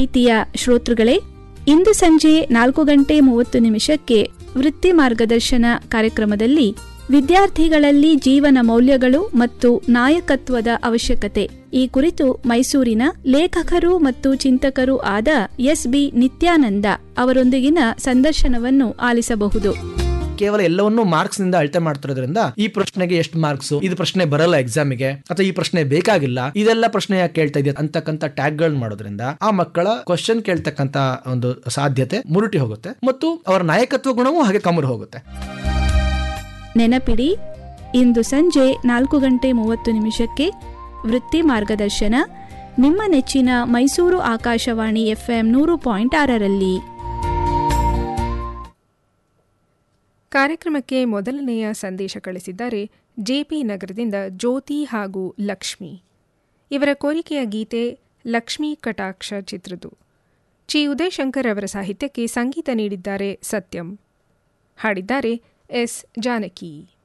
ಪ್ರೀತಿಯ ಶ್ರೋತೃಗಳೇ ಇಂದು ಸಂಜೆ ನಾಲ್ಕು ಗಂಟೆ ಮೂವತ್ತು ನಿಮಿಷಕ್ಕೆ ವೃತ್ತಿ ಮಾರ್ಗದರ್ಶನ ಕಾರ್ಯಕ್ರಮದಲ್ಲಿ ವಿದ್ಯಾರ್ಥಿಗಳಲ್ಲಿ ಜೀವನ ಮೌಲ್ಯಗಳು ಮತ್ತು ನಾಯಕತ್ವದ ಅವಶ್ಯಕತೆ ಈ ಕುರಿತು ಮೈಸೂರಿನ ಲೇಖಕರು ಮತ್ತು ಚಿಂತಕರು ಆದ ಎಸ್ ಬಿ ನಿತ್ಯಾನಂದ ಅವರೊಂದಿಗಿನ ಸಂದರ್ಶನವನ್ನು ಆಲಿಸಬಹುದು ಕೇವಲ ಎಲ್ಲವನ್ನೂ ಮಾರ್ಕ್ಸ್ ನಿಂದ ಅಳತೆ ಮಾಡ್ತಿರೋದ್ರಿಂದ ಈ ಪ್ರಶ್ನೆಗೆ ಎಷ್ಟು ಮಾರ್ಕ್ಸ್ ಇದು ಪ್ರಶ್ನೆ ಬರಲ್ಲ ಎಕ್ಸಾಮಿಗೆ ಅಥವಾ ಈ ಪ್ರಶ್ನೆ ಬೇಕಾಗಿಲ್ಲ ಇದೆಲ್ಲ ಪ್ರಶ್ನೆ ಯಾಕೆ ಕೇಳ್ತಾ ಇದೆಯಾ ಅಂತಕ್ಕಂಥ ಟ್ಯಾಗ್ ಗಳನ್ನ ಮಾಡೋದ್ರಿಂದ ಆ ಮಕ್ಕಳ ಕ್ವಶನ್ ಕೇಳ್ತಕ್ಕಂತ ಒಂದು ಸಾಧ್ಯತೆ ಮುರುಟಿ ಹೋಗುತ್ತೆ ಮತ್ತು ಅವರ ನಾಯಕತ್ವ ಗುಣವೂ ಹಾಗೆ ಕಮರು ಹೋಗುತ್ತೆ ನೆನಪಿಡಿ ಇಂದು ಸಂಜೆ ನಾಲ್ಕು ಗಂಟೆ ಮೂವತ್ತು ನಿಮಿಷಕ್ಕೆ ವೃತ್ತಿ ಮಾರ್ಗದರ್ಶನ ನಿಮ್ಮ ನೆಚ್ಚಿನ ಮೈಸೂರು ಆಕಾಶವಾಣಿ ಎಫ್ಎಂ ನೂರು ಪಾಯಿಂಟ್ ಆರರಲ್ಲಿ ಕಾರ್ಯಕ್ರಮಕ್ಕೆ ಮೊದಲನೆಯ ಸಂದೇಶ ಕಳಿಸಿದ್ದಾರೆ ಜೆಪಿ ನಗರದಿಂದ ಜ್ಯೋತಿ ಹಾಗೂ ಲಕ್ಷ್ಮಿ ಇವರ ಕೋರಿಕೆಯ ಗೀತೆ ಲಕ್ಷ್ಮೀ ಕಟಾಕ್ಷ ಚಿತ್ರದು ಚಿ ಉದಯಶಂಕರ್ ಅವರ ಸಾಹಿತ್ಯಕ್ಕೆ ಸಂಗೀತ ನೀಡಿದ್ದಾರೆ ಸತ್ಯಂ ಹಾಡಿದ್ದಾರೆ ಎಸ್ ಜಾನಕಿ